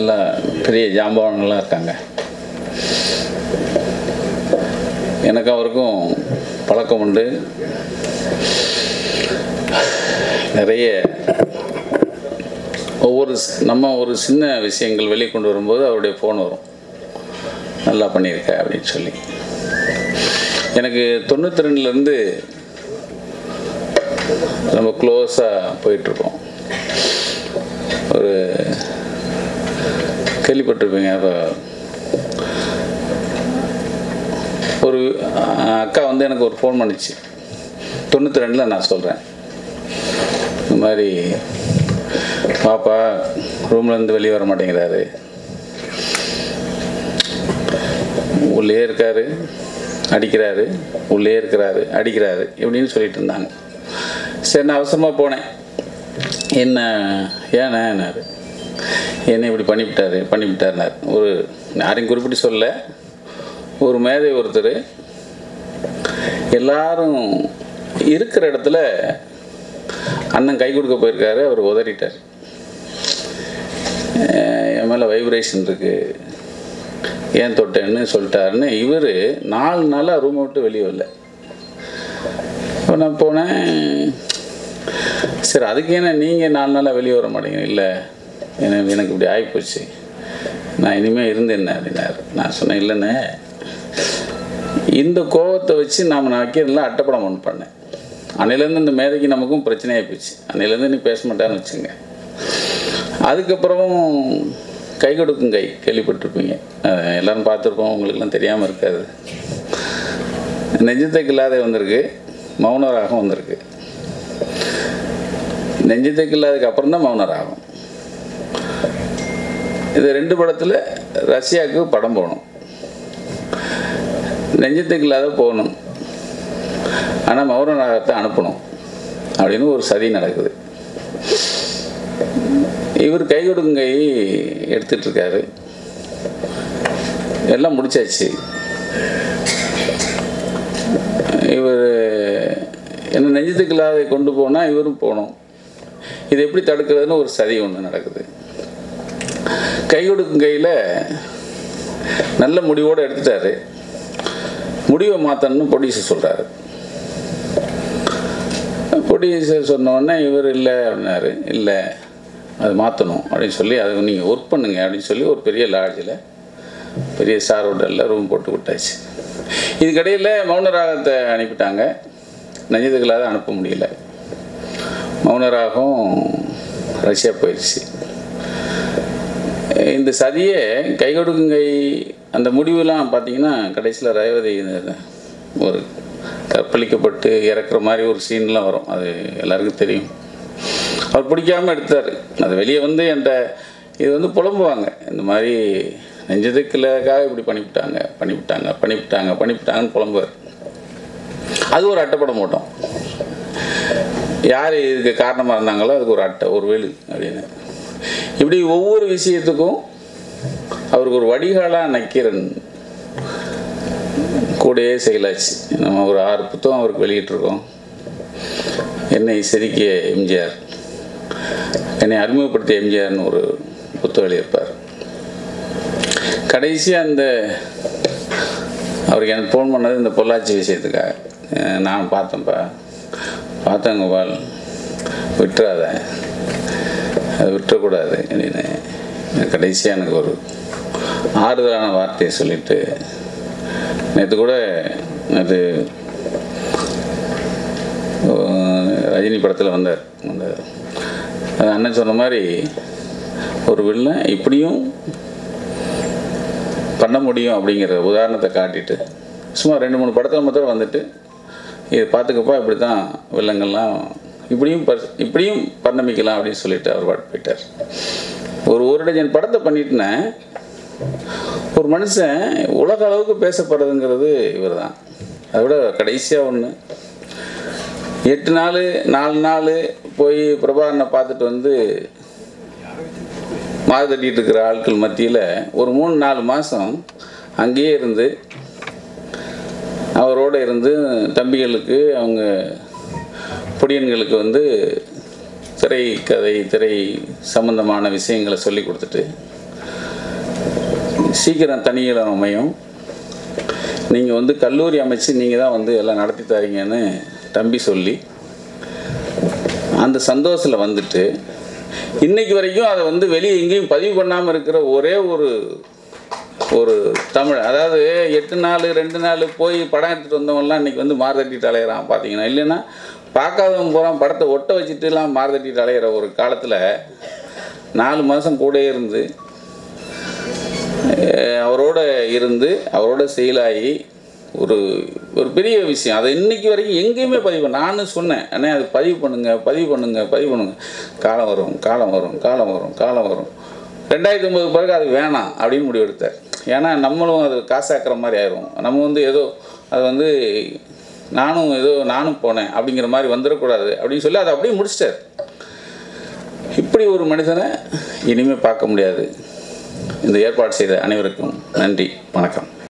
எல்லாம் பெரிய ஜாம்பவான்கள்லாம் இருக்காங்க எனக்கு அவருக்கும் பழக்கம் உண்டு நிறைய ஒவ்வொரு ஸ்- நம்ம ஒரு சின்ன விஷயங்கள் வெளியே கொண்டு வரும்போது அவருடைய ஃபோன் வரும் நல்லா பண்ணியிருக்க அப்படின்னு சொல்லி எனக்கு தொண்ணூற்றி ரெண்டுலேருந்து ரொம்ப க்ளோஸாக போயிட்டுருக்கோம் ஒரு கேள்விப்பட்டிருப்பீங்க இப்போ ஒரு அஹ், அக்கா வந்து எனக்கு ஒரு ஃபோன் பண்ணிச்சு தொண்ணூற்றி ரெண்டில் நான் சொல்கிறேன் இந்த மாதிரி பாப்பா ரூம்லேருந்து வெளியே வர மாட்டேங்கிறாரு உள்ளே இருக்காரு அடிக்கிறாரு உள்ளே இருக்கிறாரு அடிக்கிறாரு இப்படின்னு சொல்லிட்டு இருந்தாங்க சரி நான் அவசரமாக போனேன் என்ன ஏண்ணே என்னாரு என்ன இப்படி பண்ணிவிட்டாரு பண்ணிவிட்டாருனார் ஒரு யாரையும் குறிப்பிட்டு சொல்ல ஒரு மேதை ஒருத்தர் எல்லாரும் இருக்கிற இடத்துல அண்ணன் கை கொடுக்க போயிருக்காரு அவர் உதறிட்டார் அஹ் என் மேலே வைப்ரேஷன் இருக்குது ஏன் தொட்டேன்னு சொல்லிட்டாருன்னு இவர் நாலு நாளாக ரூமை விட்டு வெளியே வரல இப்போ நான் போனேன் சரி அதுக்கு என்ன நீங்கள் நாலு நாளாக வெளியே வர மாட்டீங்க இல்லை எனக்கு எனக்கு இப்படி ஆகிப்போச்சு நான் இனிமேல் இருந்தேன் அப்படின்னாரு நான் சொன்னேன் இல்லைண்ணே இந்த கோவத்தை வச்சு நாம் நான் வைக்கிறதுல அட்டப்படம் ஒன்று பண்ணேன் அன்னையிலேருந்து இந்த மேதைக்கு நமக்கும் பிரச்சனையாகி போச்சு அன்னையிலேருந்து நீ பேச மாட்டான்னு வச்சுங்க அதுக்கப்புறமும் கை கொடுக்கும் கை கேள்விப்பட்டிருப்பீங்க அஹ் எல்லாரும் பார்த்துருப்போம் உங்களுக்கெல்லாம் தெரியாமல் இருக்காது நெஞ்சத்துக்கு இல்லாத வந்திருக்கு மௌன ராகம் வந்திருக்கு நெஞ்சத்துக்கு இல்லாததுக்கு அப்புறம் தான் மௌன ராகம் இது ரெண்டு படத்தில் ரஷ்யாவுக்கு படம் போகணும் நெஞ்சத்துக்கு இல்லாத போகணும் ஆனால் மௌன ராகத்தை அனுப்பணும் அப்படின்னு ஒரு சதி நடக்குது இவர் கை கொடுக்கும் கை எடுத்துட்டு இருக்காரு எல்லாம் முடிச்சாச்சு இவர் என்ன நெஞ்சத்துக்கு இல்லாத கொண்டு போனால் இவரும் போகணும் இது எப்படி தடுக்கிறதுன்னு ஒரு சதி ஒன்று நடக்குது கை கொடுக்கும் கையில் நல்ல முடிவோடு எடுத்துட்டாரு முடிவை மாற்றணும்னு ப்ரொடியூசர் சொல்கிறாரு ப்ரொடியூசர் சொன்னோடனே இவர் இல்லை அப்படின்னாரு இல்லை அது மாற்றணும் அப்படின்னு சொல்லி அதை நீங்கள் ஒர்க் பண்ணுங்க அப்படின்னு சொல்லி ஒரு பெரிய லாட்ஜில் பெரிய ஸ்டார் ஹோட்டலில் ரூம் போட்டு விட்டாச்சு இதுக்கடையில் மௌன ராகத்தை அனுப்பிட்டாங்க நெஞ்சதுக்களாக அனுப்ப முடியல மௌன ராகம் ரஷ்யா போயிடுச்சு இந்த சதியை கை கொடுக்கும் கை அந்த முடிவுலாம் பார்த்தீங்கன்னா கடைசியில் ரேவதி இந்த ஒரு கற்பழிக்கப்பட்டு இறக்குற மாதிரி ஒரு சீன்லாம் வரும் அது எல்லாருக்கும் தெரியும் அவர் பிடிக்காம எடுத்தார் அது வெளியே வந்து என்கிட்ட இது வந்து புலம்புவாங்க இந்த மாதிரி நெஞ்சதுக்குலக்காக இப்படி பண்ணிவிட்டாங்க பண்ணிவிட்டாங்க பண்ணிவிட்டாங்க பண்ணிவிட்டாங்கன்னு புலம்புவார் அது ஒரு அட்டைப்படம் ஓட்டம் யார் இதுக்கு காரணமாக இருந்தாங்களோ அதுக்கு ஒரு அட்டை ஒரு வெளு அப்படின்னு இப்படி ஒவ்வொரு விஷயத்துக்கும் அவருக்கு ஒரு வடிகாலாக நக்கீரன் கூடயே செயலாச்சு நம்ம ஒரு ஆறு புத்தகம் அவருக்கு வெளியிட்டிருக்கோம் என்னை செதுக்கிய எம்ஜிஆர் என்னை அறிமுகப்படுத்திய எம்ஜிஆர்னு ஒரு புத்தகம் எழுதியிருப்பார் கடைசியாக அந்த அவருக்கு எனக்கு ஃபோன் பண்ணது இந்த பொள்ளாச்சி விஷயத்துக்காக அஹ் நான் பார்த்தேன்ப்பா பார்த்தேங்க பால் விட்டுறாத அதை விட்டுறக்கூடாது அப்படின்னு கடைசியாக எனக்கு ஒரு ஆறுதலான வார்த்தையை சொல்லிட்டு நேற்று கூட அது ரஜினி படத்தில் வந்தார் அந்த அது அண்ணன் சொன்ன மாதிரி ஒரு வில்லன் இப்படியும் பண்ண முடியும் அப்படிங்கிற உதாரணத்தை காட்டிட்டு சும்மா ரெண்டு மூணு படத்தில் மாத்திரம் வந்துட்டு இது பார்த்துக்கப்பா இப்படி தான் வில்லங்கள்லாம் இப்படியும் பர் இப்படியும் பரிணமிக்கலாம் அப்படின்னு சொல்லிட்டு அவர் பாட்டு போயிட்டார் ஒரு ஒரு டஜன் படத்தை பண்ணிட்டுனே ஒரு மனுஷன் உலக அளவுக்கு பேசப்படுறதுங்கிறது இவர் தான் அதை விட கடைசியாக ஒன்று எட்டு நாள் நாலு நாள் போய் பிரபாகரனை பார்த்துட்டு வந்து மாறு தட்டிட்டு இருக்கிற ஆட்கள் மத்தியில் ஒரு மூணு நாலு மாதம் அங்கேயே இருந்து அவரோட இருந்து தம்பிகளுக்கு அவங்க பொடியன்களுக்கு வந்து திரை கதை திரை சம்பந்தமான விஷயங்களை சொல்லி கொடுத்துட்டு சீக்கிரம் தனியலம் அமையும் நீங்கள் வந்து கல்லூரி அமைச்சு நீங்கள் தான் வந்து எல்லாம் நடத்தி தரீங்கன்னு தம்பி சொல்லி அந்த சந்தோஷத்தில் வந்துட்டு இன்னைக்கு வரைக்கும் அதை வந்து வெளியே எங்கேயும் பதிவு பண்ணாமல் இருக்கிற ஒரே ஒரு ஒரு தமிழ் அதாவது எட்டு நாள் ரெண்டு நாள் போய் படம் எடுத்துகிட்டு வந்தவங்கலாம் இன்னைக்கு வந்து மார்தட்டிட்டு அலையிறான் பார்த்தீங்கன்னா இல்லைன்னா பார்க்காதவன் போகிறான் படத்தை ஒட்ட வச்சுட்டுலாம் மார்தட்டிட்டு அலையிற ஒரு காலத்தில் நாலு மாதம் கூடயே இருந்து அஹ் அவரோட இருந்து அவரோட செயலாகி ஒரு ஒரு பெரிய விஷயம் அதை இன்னைக்கு வரைக்கும் எங்கேயுமே பதிவு பண்ண நானும் சொன்னேன் அண்ணே அது பதிவு பண்ணுங்க பதிவு பண்ணுங்க பதிவு பண்ணுங்க காலம் வரும் காலம் வரும் காலம் வரும் காலம் வரும் ரெண்டாயிரத்தி ஒம்பது பிறகு அது வேணாம் அப்படின்னு முடிவெடுத்தார் ஏன்னா நம்மளும் அது காசாக்குற மாதிரி ஆயிரும் நம்ம வந்து ஏதோ அது வந்து நானும் ஏதோ நானும் போனேன் அப்படிங்கிற மாதிரி வந்துடக்கூடாது அப்படின்னு சொல்லி அதை அப்படியே முடிச்சிட்டார் இப்படி ஒரு மனிதனை இனிமேல் பார்க்க முடியாது இந்த ஏற்பாடு செய்த அனைவருக்கும் நன்றி வணக்கம்